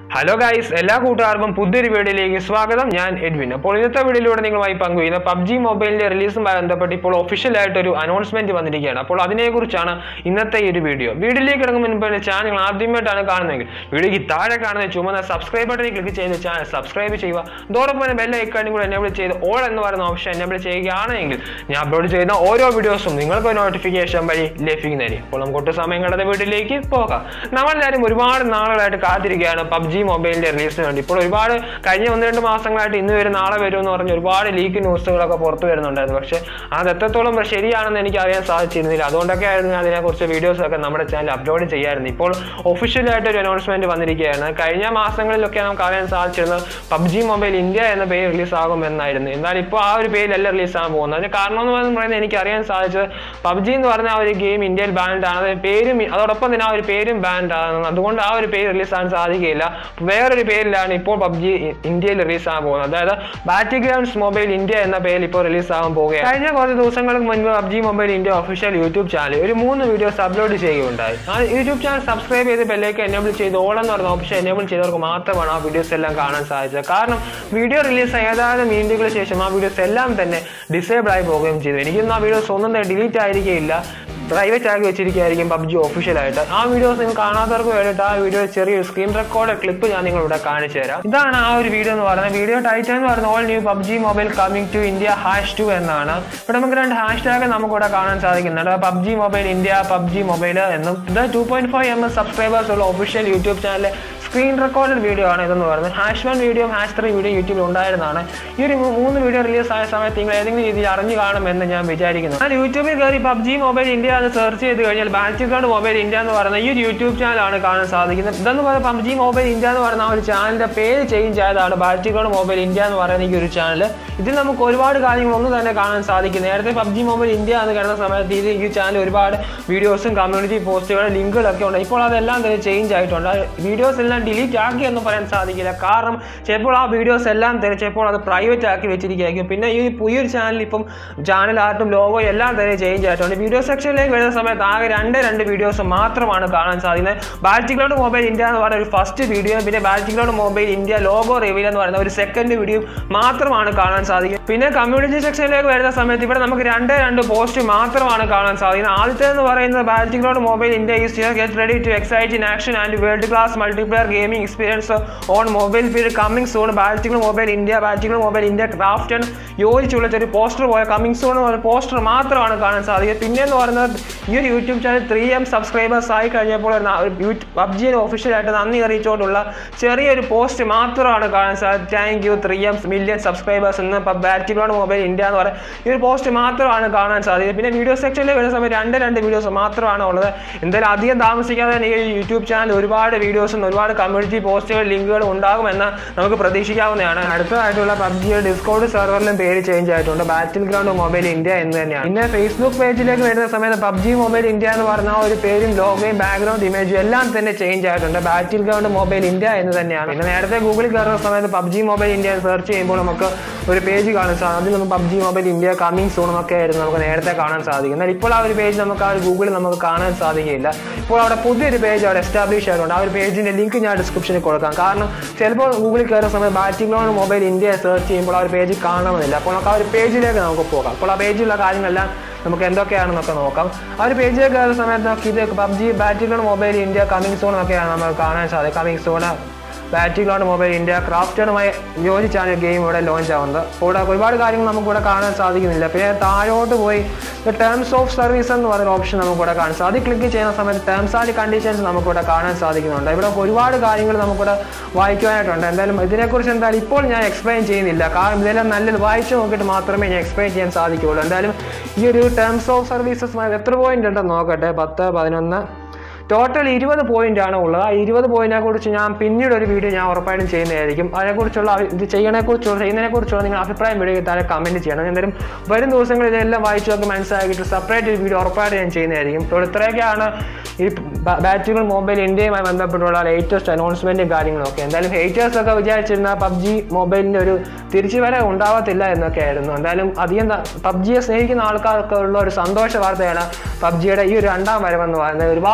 hello guys എല്ലാ കൂട്ടുകാർക്കും പുതിയൊരു വീഡിയോയിലേക്ക് സ്വാഗതം ഞാൻ എഡ്വിൻ അപ്പോൾ ഇന്നത്തെ വീഡിയോയിലൂടെ നിങ്ങളുമായി പങ്കുവയ്ക്കുന്ന പബ്ജി മൊബൈലിന്റെ റിലീസുമായി ബന്ധപ്പെട്ട് ഇപ്പോൾ ഒഫീഷ്യലായിട്ട് ഒരു അനൗൺസ്മെന്റ് വന്നിരിക്കുകയാണ് അപ്പോൾ അതിനെക്കുറിച്ചാണ് ഇന്നത്തെ ഈ ഒരു വീഡിയോ വീഡിയോയിലേക്ക് കിടക്കും മുൻപ് എൻ്റെ ചാനൽ ആദ്യമായിട്ടാണ് കാണുന്നതെങ്കിൽ വീഡിയോയ്ക്ക് താഴെ കാണുന്ന ചുമന്ന സബ്സ്ക്രൈബ് ബട്ടണിൽ ക്ലിക്ക് ചെയ്ത് ചാനൽ സബ്സ്ക്രൈബ് ചെയ്യുക അതോടൊപ്പം തന്നെ ബെൽ ഐക്കാനും കൂടെ എനേബിൾ ചെയ്ത് ഓൾ എന്ന് പറയുന്ന ഓപ്ഷൻ എനേബിൾ ചെയ്യുകയാണെങ്കിൽ ഞാൻ അപ്ലോഡ് ചെയ്യുന്ന ഓരോ വീഡിയോസും നിങ്ങൾക്ക് നോട്ടിഫിക്കേഷൻ വഴി ലഭിക്കുന്നതായിരിക്കും അപ്പോൾ നമുക്ക് ഒട്ടും സമയം കണ്ടത് വീട്ടിലേക്ക് പോകാം നമ്മളെല്ലാവരും ഒരുപാട് നാളുകളായിട്ട് കാത്തിരിക്കുകയാണ് പബ്ജി മൊബൈലിന്റെ റിലീസിന് വേണ്ടി ഇപ്പോൾ ഒരുപാട് കഴിഞ്ഞ ഒന്ന് രണ്ട് മാസങ്ങളായിട്ട് ഇന്ന് വരും നാളെ വരും എന്ന് പറഞ്ഞ് ഒരുപാട് ലീക്ക് ന്യൂസുകളൊക്കെ പുറത്തു വരുന്നുണ്ടായിരുന്നു പക്ഷെ അത് എത്രത്തോളം ശരിയാണെന്ന് എനിക്ക് അറിയാൻ സാധിച്ചിരുന്നില്ല അതുകൊണ്ടൊക്കെ ആയിരുന്നു ഞാൻ അതിനെക്കുറിച്ച് വീഡിയോസ് ഒക്കെ നമ്മുടെ ചാനൽ അപ്ലോഡ് ചെയ്യായിരുന്നു ഇപ്പോൾ ഒഫീഷ്യലായിട്ട് ഒരു അനൗൺസ്മെന്റ് വന്നിരിക്കുകയാണ് കഴിഞ്ഞ മാസങ്ങളിലൊക്കെ നമുക്ക് അറിയാൻ സാധിച്ചിരുന്നത് പബ്ജി മൊബൈൽ ഇന്ത്യ എന്ന പേര് റിലീസ് ആകുമെന്നായിരുന്നു എന്നാൽ ഇപ്പോൾ ആ ഒരു പേരിലല്ല റിലീസ് ആകാൻ പോകുന്നത് അതിന് കാരണം എന്ന് പറയുന്നത് എനിക്ക് അറിയാൻ സാധിച്ചത് പബ്ജി എന്ന് പറഞ്ഞ ആ ഒരു ഗെയിം ഇന്ത്യയിൽ ബാൻഡ് ആണ് അത് പേരും അതോടൊപ്പം തന്നെ ആ ഒരു പേരും ബാൻഡ് ആണ് അതുകൊണ്ട് ആ ഒരു പേര് റിലീസ് ആകാൻ സാധിക്കില്ല വേറൊരു പേരിലാണ് ഇപ്പോൾ പബ്ജി ഇന്ത്യയിൽ റിലീസ് ആകാൻ പോകുന്നത് അതായത് ബാറ്റി ഗ്രൗണ്ട്സ് മൊബൈൽ ഇന്ത്യ എന്ന പേരിൽ ഇപ്പോൾ റിലീസ് ആകാൻ പോവുകയാണ് കഴിഞ്ഞ കുറച്ച് ദിവസങ്ങൾക്ക് മുൻപ് PUBG mobile India official YouTube channel ഒരു മൂന്ന് വീഡിയോസ് അപ്ലോഡ് ചെയ്യുകയുണ്ടായി ആ യൂട്യൂബ് ചാനൽ സബ്സ്ക്രൈബ് ചെയ്ത് ബെല്ലേക്ക് എനേബിൾ ചെയ്ത് ഓൾ എന്ന് പറഞ്ഞ ഓപ്ഷൻ എനേബിൾ ചെയ്തവർക്ക് മാത്രമാണ് ആ വീഡിയോസ് എല്ലാം കാണാൻ സാധിച്ചത് കാരണം വീഡിയോ റിലീസ് ഏതാനും മിനിറ്റുകൾക്ക് ശേഷം ആ വീഡിയോസ് എല്ലാം തന്നെ ഡിസേബിൾ ആയി പോവുകയും ചെയ്തു എനിക്കൊന്നും ആ വീഡിയോസ് ഒന്നും തന്നെ ഡിലീറ്റ് ആയിരിക്കില്ല പ്രൈവറ്റ് ആക്കി വെച്ചിരിക്കുകയായിരിക്കും പബ്ജി ഒഫീഷ്യലായിട്ട് ആ വീഡിയോസ് നിങ്ങൾ കാണാത്തവർക്ക് വേണ്ടിയിട്ട് ആ വീഡിയോ ചെറിയൊരു സ്ക്രീൻ റെക്കോർഡ് ക്ലിപ്പ് ഞാൻ നിങ്ങളിവിടെ കാണിച്ചു തരാം ഇതാണ് ആ ഒരു വീഡിയോ എന്ന് പറയുന്നത് വീഡിയോ ടൈറ്റിൽ എന്ന് പറയുന്നത് all new PUBG mobile coming to India hash two എന്നാണ് ഇവിടെ നമുക്ക് രണ്ട് ഹാഷ് ടാഗ് നമുക്കിവിടെ കാണാൻ സാധിക്കുന്നുണ്ട് PUBG mobile India PUBG mobile എന്നും ഇത് two point five M S subscribers ഉള്ള ഒഫീഷ്യൽ യൂട്യൂബ് ചാനലിലെ സ്ക്രീൻ റെക്കോർഡഡ് വീഡിയോ ആണ് ഇതെന്ന് പറയുന്നത് hash one video hash three video യൂട്യൂബിൽ ഉണ്ടായിരുന്നതാണ് ഈ ഒരു മൂ- മൂന്ന് വീഡിയോ റിലീസ് ആയ സമയത്ത് നിങ്ങൾ ഏതെങ്കിലും രീതിയിൽ അറിഞ്ഞു കാണുമെന്ന് ഞാൻ വിചാരിക്കുന്നു ഞാൻ യൂട്യൂബിൽ കയറി പബ്ജി മൊബൈൽ ഇന്ത്യ എന്ന് സെർച്ച് ചെയ്ത് കഴിഞ്ഞാൽ ബാറ്റിക്കാർഡ് മൊബൈൽ ഇന്ത്യ എന്ന് പറയുന്ന ഈ ഒരു യൂട്യൂബ് ചാനലാണ് കാണാൻ സാധിക്കുന്നത് ഇതെന്ന് പറയുന്നത് പബ്ജി മൊബൈൽ ഇന്ത്യ എന്ന് പറയുന്ന ആ ഒരു ചാനലിന്റെ പേര് ചേഞ്ച് ആയതാണ് ബാറ്റിക്കാർഡ് മൊബൈൽ ഇന്ത്യ എന്ന് പറയുന്ന ഈ ഒരു ചാനൽ ഇതിൽ നമുക്ക് ഒരുപാട് കാര്യങ്ങൾ ഒന്നും തന്നെ കാണാൻ സാധിക്കും നേരത്തെ പബ്ജി മൊബൈൽ ഇന്ത്യ എന്ന് കിടന്ന സമയത്ത് ഇത് ഈ ചാനൽ ഒരുപാട് വീഡിയോസും കമ്മ്യൂണിറ്റി പോസ്റ്റുകളും ലിങ്കുകളൊക്കെ ഉണ്ട് ഇപ്പോൾ അതെല്ലാം തന്നെ ചേഞ്ച് ആയിട്ടുണ്ട് വീഡിയോസ് എല്ലാം ഡിലീറ്റ് ആക്കി എന്ന് പറയാൻ സാധിക്കില്ല കാരണം ചിലപ്പോൾ ആ വീഡിയോസ് എല്ലാം തന്നെ ചിലപ്പോൾ അത് പ്രൈവറ്റ് ആക്കി വെച്ചിരിക്കുകയായിരിക്കും പിന്നെ ഈ ഈ ഒരു ചാനൽ ഇപ്പം ചാനൽ ആർട്ടും ലോഗോ എല്ലാം തന്നെ ചേഞ്ച് ആയിട്ടുണ്ട് വീഡിയോ സെക്ഷനിലേക്ക് വരുന്ന സമയത്ത് ആകെ രണ്ട് രണ്ട് വീഡിയോസ് മാത്രമാണ് കാണാൻ സാധിക്കുന്നത് ബാറ്റിക്ലോഡ് മൊബൈൽ ഇന്ത്യ എന്ന് പറയുന്ന ഒരു ഫസ്റ്റ് വീഡിയോ പിന്നെ Battlegrounds mobile India logo reveal എന്ന് പറയുന്ന ഒരു സെക്കൻഡ് വീഡിയോ മാത്രമാണ് കാണാൻ സാധിക്കുന്നത് പിന്നെ കമ്മ്യൂണിറ്റി സെക്ഷനിലേക്ക് വരുന്ന സമയത്ത് ഇവിടെ നമുക്ക് രണ്ട് രണ്ട് പോസ്റ്റ് മാത്രമാണ് കാണാൻ സാധിക്കുന്നത് ആദ്യത്തെ എന്ന് പറയുന്നത് Battlegrounds mobile India is here get ready to exciting action and world class multiplayer gaming experience on mobile field coming soon Battlegrounds mobile India Battlegrounds mobile India Krafton യോജിച്ചുള്ള ഒരു പോസ്റ്റർ പോയ coming soon എന്ന poster മാത്രമാണ് കാണാൻ സാധിക്കുന്നത് പിന്നെ എന്ന് പറയുന്നത് ഈ ഒരു YouTube channel three M subscribers ആയി കഴിഞ്ഞപ്പോൾ പബ്ജിയുടെ ഒഫീഷ്യലായിട്ട് നന്ദി അറിയിച്ചുകൊണ്ടുള്ള ചെറിയൊരു പോസ്റ്റ് മാത്രമാണ് കാണാൻ സാധിച്ചത് thank you three M million subscribers എന്ന് ബാറ്റിക്ലോഡ് മൊബൈൽ ഇന്ത്യ എന്ന് പറയുന്നത് ഈ ഒരു പോസ്റ്റ് മാത്രമാണ് കാണാൻ സാധിക്കുന്നത് പിന്നെ വീഡിയോ സെക്ഷനിൽ വരുന്ന സമയത്ത് രണ്ട് രണ്ട് വീഡിയോസ് മാത്രമാണ് ഉള്ളത് എന്തായാലും അധികം താമസിക്കാതെ തന്നെ ഈ യൂട്യൂബ് ചാനൽ ഒരുപാട് വീഡിയോസും ഒരുപാട് കമ്മ്യൂണിറ്റി പോസ്റ്റുകൾ ലിങ്കുകൾ ഉണ്ടാകുമെന്ന് നമുക്ക് പ്രതീക്ഷിക്കാവുന്നതാണ് അടുത്തതായിട്ടുള്ള പബ്ജിയുടെ ഡിസ്കൗണ്ട് സെർവറിലും പേര് ചേഞ്ച് ആയിട്ടുണ്ട് ബാറ്റിൽ ഗ്രൗണ്ട് മൊബൈൽ ഇന്ത്യ എന്ന് തന്നെയാണ് പിന്നെ ഫേസ്ബുക്ക് പേജിലേക്ക് വരുന്ന സമയത്ത് പബ്ജി മൊബൈൽ ഇന്ത്യ എന്ന് പറഞ്ഞ ആ ഒരു പേരും ലോഗോയും ബാക്ക്ഗ്രൗണ്ട് ഇമേജും എല്ലാം തന്നെ ചേഞ്ച് ആയിട്ടുണ്ട് ബാറ്റിൽ ഗ്രൗണ്ട് മൊബൈൽ ഇന്ത്യ എന്ന് തന്നെയാണ് പിന്നെ നേരത്തെ ഗൂഗിളിൽ കയറുന്ന സമയത്ത് പബ്ജി മൊബൈൽ ഇന്ത്യ സെർച്ച് ചെയ്യുമ്പോൾ നമുക്ക് ഒരു പേജ് കാണാൻ സാധിക്കും അതിൽ നമുക്ക് PUBG mobile India coming soon ഒക്കെ ആയിരുന്നു നമുക്ക് നേരത്തെ കാണാൻ സാധിക്കും എന്നാൽ ഇപ്പോൾ ആ ഒരു പേജ് നമുക്ക് ആ ഒരു ഗൂഗിളിൽ നമുക്ക് കാണാൻ സാധിക്കില്ല ഇപ്പോൾ അവിടെ പുതിയൊരു പേജ് അവിടെ എസ്റ്റാബ്ലിഷ് ആയിട്ടുണ്ട് ആ ഒരു പേജിന്റെ ലിങ്ക് ഞാൻ ഡിസ്ക്രിപ്ഷനിൽ കൊടുക്കാം കാരണം ചിലപ്പോൾ ഗൂഗിളിൽ കയറുന്ന സമയത്ത് ബാറ്റിംഗ് മൊബൈൽ ഇന്ത്യ സെർച്ച് ചെയ്യുമ്പോൾ ആ ഒരു പേജ് കാണണമെന്നില്ല അപ്പോൾ നമുക്ക് ആ ഒരു പേജിലേക്ക് നമുക്ക് പോകാം അപ്പോൾ ആ പേജിലുള്ള കാര്യങ്ങളെല്ലാം നമുക്ക് എന്തൊക്കെയാണെന്നൊക്കെ നോക്കാം ആ ഒരു പേജിലേക്ക് കയറുന്ന സമയത്ത് നമുക്ക് ഇത് പബ്ജി ബാറ്റിംഗ് മൊബൈൽ ഇന്ത്യ കമ്മിങ് സോൺ ഒക്കെയാണ് നമുക്ക് കാണാൻ സാധിക്കും coming soon Battlegrounds mobile India ക്രാഫ്റ്റഡുമായി യോജിച്ചാണ് ഗെയിം ഇവിടെ ലോഞ്ച് ആവുന്നത് ഇവിടെ ഒരുപാട് കാര്യങ്ങൾ നമുക്കിവിടെ കാണാൻ സാധിക്കുന്നില്ല പിന്നെ താഴോട്ട് പോയി ടേംസ് ഓഫ് സർവീസ് എന്ന് പറയുന്ന ഓപ്ഷൻ നമുക്കിവിടെ കാണാൻ സാധിക്കും അത് ക്ലിക്ക് ചെയ്യുന്ന സമയത്ത് ടേംസ് ആൻഡ് കണ്ടീഷൻസ് നമുക്കിവിടെ കാണാൻ സാധിക്കുന്നുണ്ട് ഇവിടെ ഒരുപാട് കാര്യങ്ങൾ നമുക്കിവിടെ വായിക്കാനായിട്ടുണ്ട് എന്തായാലും ഇതിനെക്കുറിച്ച് എന്തായാലും ഇപ്പോൾ ഞാൻ എക്സ്പ്ലെയിൻ ചെയ്യുന്നില്ല കാരണം ഇതെല്ലാം നല്ലത് വായിച്ചു നോക്കിയിട്ട് മാത്രമേ ഞാൻ എക്സ്പ്ലെയിൻ ചെയ്യാൻ സാധിക്കുകയുള്ളൂ എന്തായാലും ഈ ഒരു ടേംസ് ഓഫ് സർവീസസ് എത്ര പോയിന്റ് ഉണ്ടെന്ന് നോക്കട്ടെ പത്ത് പതിനൊന്ന് ടോട്ടൽ ഇരുപത് പോയിന്റ് ആണ് ഉള്ളത് ആ ഇരുപത് പോയിന്റിനെ കുറിച്ച് ഞാൻ പിന്നീട് ഒരു വീഡിയോ ഞാൻ ഉറപ്പായിട്ടും ചെയ്യുന്നതായിരിക്കും അതിനെക്കുറിച്ചുള്ള അഭി- ഇത് ചെയ്യണേക്കുറിച്ചുള്ള ചെയ്യുന്നതിനെക്കുറിച്ചുള്ള നിങ്ങൾ അഭിപ്രായം വീഡിയോ താഴെ കമന്റ് ചെയ്യണം എന്തായാലും വരും ദിവസങ്ങളിൽ ഇതെല്ലാം വായിച്ചു നോക്കി മനസ്സിലാക്കിയിട്ട് സെപ്പറേറ്റ് ഒരു വീഡിയോ ഉറപ്പായിട്ട് ഞാൻ ചെയ്യുന്നതായിരിക്കും ഇപ്പോൾ ഇത്രയൊക്കെയാണ് ഈ ബാറ്റുകൾ മൊബൈൽ ഇന്ത്യയുമായി ബന്ധപ്പെട്ടുള്ള ലേറ്റസ്റ്റ് അനൗൺസ്മെന്റും കാര്യങ്ങളും ഒക്കെ എന്തായാലും ഹേറ്റേഴ്സ് ഒക്കെ വിചാരിച്ചിരുന്ന പബ്ജി മൊബൈലിന്റെ ഒരു തിരിച്ചുവരവ് ഉണ്ടാവത്തില്ല എന്നൊക്കെ ആയിരുന്നു എന്തായാലും അധികം പബ്ജിയെ സ്നേഹിക്കുന്ന ആൾക്കാർക്ക് ഉള്ള ഒരു സന്തോഷ വാർത്തയാണ് പബ്ജിയുടെ ഈ ഒരു രണ്ടാം വരവെന്ന് പറയുന്നത് ഒരുപാട് ആൾക്കാർ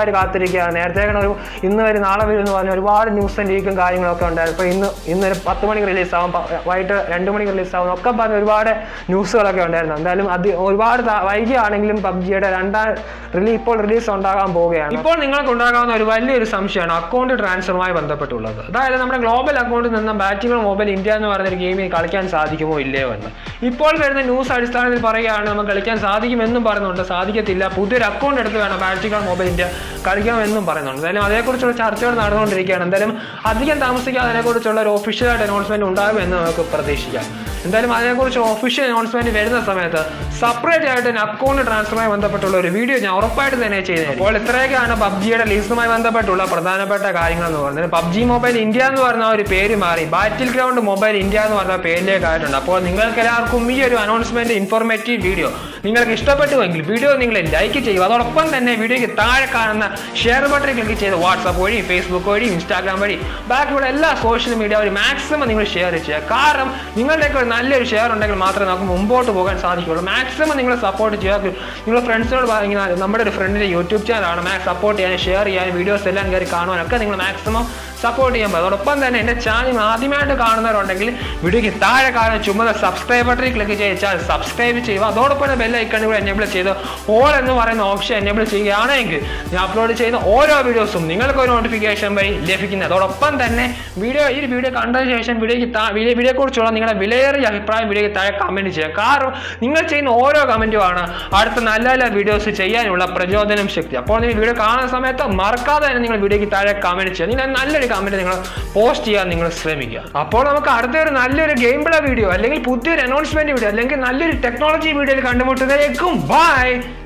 ആൾക്കാർ കാത്തിരിക്കുകയാണ് നേരത്തെ ഒരു ഇന്ന് വരും നാളെ വരും എന്ന് പറഞ്ഞ ഒരുപാട് ന്യൂസും ലീക്കും കാര്യങ്ങളൊക്കെ ഉണ്ടായിരുന്നു ഇപ്പോൾ ഇന്ന് ഇന്ന് ഒരു പത്ത് മണിക്ക് റിലീസാവും വൈകിട്ട് രണ്ട് മണിക്ക് റിലീസാവും ഒക്കെ പറഞ്ഞ് ഒരുപാട് ന്യൂസുകളൊക്കെ ഉണ്ടായിരുന്നു എന്തായാലും അത് ഒരുപാട് താ- വൈകിയാണെങ്കിലും പബ്ജിയുടെ രണ്ടാം റിലീസ് ഇപ്പോൾ റിലീസ് ഉണ്ടാകാൻ പോവുകയാണ് ഇപ്പോൾ നിങ്ങൾക്ക് ഉണ്ടാകാവുന്ന ഒരു വലിയൊരു സംശയമാണ് അക്കൗണ്ട് ട്രാൻസ്ഫറുമായി ബന്ധപ്പെട്ടുള്ളത് അതായത് നമ്മുടെ ഗ്ലോബൽ അക്കൗണ്ടിൽ നിന്ന് ബാറ്റിംഗ് മൊബൈൽ ഇന്ത്യ എന്ന് പറയുന്ന ഒരു ഗെയിമിൽ കളിക്കാൻ സാധിക്കുമോ ഇല്ലയോ എന്ന് ഇപ്പോൾ വരുന്ന ന്യൂസ് അടിസ്ഥാനത്തിൽ പറയുകയാണ് നമുക്ക് കളിക്കാൻ സാധിക്കുമെന്നും പറയുന്നുണ്ട് സാധിക്കത്തില്ല പുതിയൊരു അക്കൗണ്ട് എടുത്ത് വേണം ബാറ്റിംഗ് മൊബൈൽ ഇന്ത്യ കളിക്കണമെന്നും പറയുന്നുണ്ട് എന്തായാലും അതേക്കുറിച്ചുള്ള ചർച്ചകൾ നടന്നുകൊണ്ടിരിക്കുകയാണ് എന്തായാലും അധികം താമസിക്കാതെ അതിനെക്കുറിച്ചുള്ള ഒരു ഒഫീഷ്യലായിട്ട് അനൗൺസ്മെന്റ് ഉണ്ടാകുമെന്ന് നമുക്ക് പ്രതീക്ഷിക്കാം എന്തായാലും അതിനെക്കുറിച്ച് ഒഫീഷ്യൽ അനൗൺസ്മെന്റ് വരുന്ന സമയത്ത് സെപ്പറേറ്റ് ആയിട്ട് അക്കൗണ്ട് ട്രാൻസ്ഫറുമായി ബന്ധപ്പെട്ടുള്ള ഒരു വീഡിയോ ഞാൻ ഉറപ്പായിട്ട് തന്നെ ചെയ്യുന്നത് അപ്പോൾ ഇത്രയൊക്കെയാണ് പബ്ജിയുടെ ലീസുമായി ബന്ധപ്പെട്ടുള്ള പ്രധാനപ്പെട്ട കാര്യങ്ങൾ എന്ന് പറയുന്നത് പബ്ജി മൊബൈൽ ഇന്ത്യ എന്ന് പറഞ്ഞ ഒരു പേര് മാറി ബാറ്റിൽ ഗ്രൗണ്ട് മൊബൈൽ ഇന്ത്യ എന്ന് പറഞ്ഞ പേരിലേക്ക് ആയിട്ടുണ്ട് അപ്പോൾ നിങ്ങൾക്ക് എല്ലാവർക്കും ഈ ഒരു അനൗൺസ്മെന്റ് ഇൻഫോർമേറ്റീവ് വീഡിയോ നിങ്ങൾക്ക് ഇഷ്ടപ്പെട്ടുവെങ്കിൽ വീഡിയോ നിങ്ങൾ ലൈക്ക് ചെയ്യുക അതോടൊപ്പം തന്നെ വീഡിയോയ്ക്ക് താഴെ കാണുന്ന ഷെയർ ബട്ടൺ ക്ലിക്ക് ചെയ്ത് വാട്സാപ്പ് വഴി ഫേസ്ബുക്ക് വഴി ഇൻസ്റ്റാഗ്രാം വഴി ബാക്കിയുള്ള എല്ലാ സോഷ്യൽ മീഡിയ വഴി മാക്സിമം നിങ്ങൾ ഷെയർ ചെയ്യുക കാരണം നിങ്ങളുടെയൊക്കെ ഒരു നല്ലൊരു ഷെയർ ഉണ്ടെങ്കിൽ മാത്രമേ നമുക്ക് മുമ്പോട്ട് പോകാൻ സാധിക്കുള്ളൂ മാക്സിമം നിങ്ങൾ സപ്പോർട്ട് ചെയ്യുക നിങ്ങളുടെ ഫ്രണ്ട്സിനോട് പറഞ്ഞാൽ നമ്മുടെ ഒരു ഫ്രണ്ടിൻ്റെ യൂട്യൂബ് ചാനലാണ് മാക്സ് സപ്പോർട്ട് ചെയ്യാനും ഷെയർ ചെയ്യാനും വീഡിയോസ് എല്ലാം കയറി കാണുവാനൊക്കെ നിങ്ങൾ മാക്സിമം സപ്പോർട്ട് ചെയ്യാൻ പറ്റും അതോടൊപ്പം തന്നെ എൻ്റെ ചാനൽ ആദ്യമായിട്ട് കാണുന്നവരുണ്ടെങ്കിൽ വീഡിയോയ്ക്ക് താഴെ കാണുന്ന ചുമന്ന സബ്സ്ക്രൈബ് ബട്ടണിൽ ക്ലിക്ക് ചെയ്താൽ സബ്സ്ക്രൈബ് ചെയ്യുക അതോടൊപ്പം തന്നെ ബെൽ ഐക്കൺ കൂടെ എനേബിൾ ചെയ്ത് ഓൾ എന്ന് പറയുന്ന ഓപ്ഷൻ എനേബിൾ ചെയ്യുകയാണെങ്കിൽ ഞാൻ അപ്ലോഡ് ചെയ്യുന്ന ഓരോ വീഡിയോസും നിങ്ങൾക്ക് ഒരു നോട്ടിഫിക്കേഷൻ വഴി ലഭിക്കുന്നത് അതോടൊപ്പം തന്നെ വീഡിയോ ഈ വീഡിയോ കണ്ടതിന് ശേഷം വീഡിയോയ്ക്ക് താ- വീഡിയോ വീഡിയോയെക്കുറിച്ചുള്ള നിങ്ങളുടെ വിലയേറിയ അഭിപ്രായം വീഡിയോയ്ക്ക് താഴെ കമൻറ്റ് ചെയ്യുക കാരണം നിങ്ങൾ ചെയ്യുന്ന ഓരോ കമൻറ്റുമാണ് അടുത്ത നല്ല നല്ല വീഡിയോസ് ചെയ്യാനുള്ള പ്രചോദനം ശക്തി അപ്പോൾ നിങ്ങൾ വീഡിയോ കാണുന്ന സമയത്ത് മറക്കാതെ തന്നെ നിങ്ങൾ വീഡിയോയ്ക്ക് താഴെ കമൻറ്റ് ചെയ്യുക നിങ്ങൾ നല്ലൊരു കമൻറ്റ് നിങ്ങൾ പോസ്റ്റ് ചെയ്യാൻ നിങ്ങൾ ശ്രമിക്കുക അപ്പോൾ നമുക്ക് അടുത്തൊരു നല്ലൊരു ഗെയിം പ്ലേ വീഡിയോ അല്ലെങ്കിൽ പുതിയൊരു അനൗൺസ്മെന്റ് വീഡിയോ അല്ലെങ്കിൽ നല്ലൊരു ടെക്നോളജി വീഡിയോയിൽ കണ്ടുമുട്ടുന്നതിലേക്കും ബൈ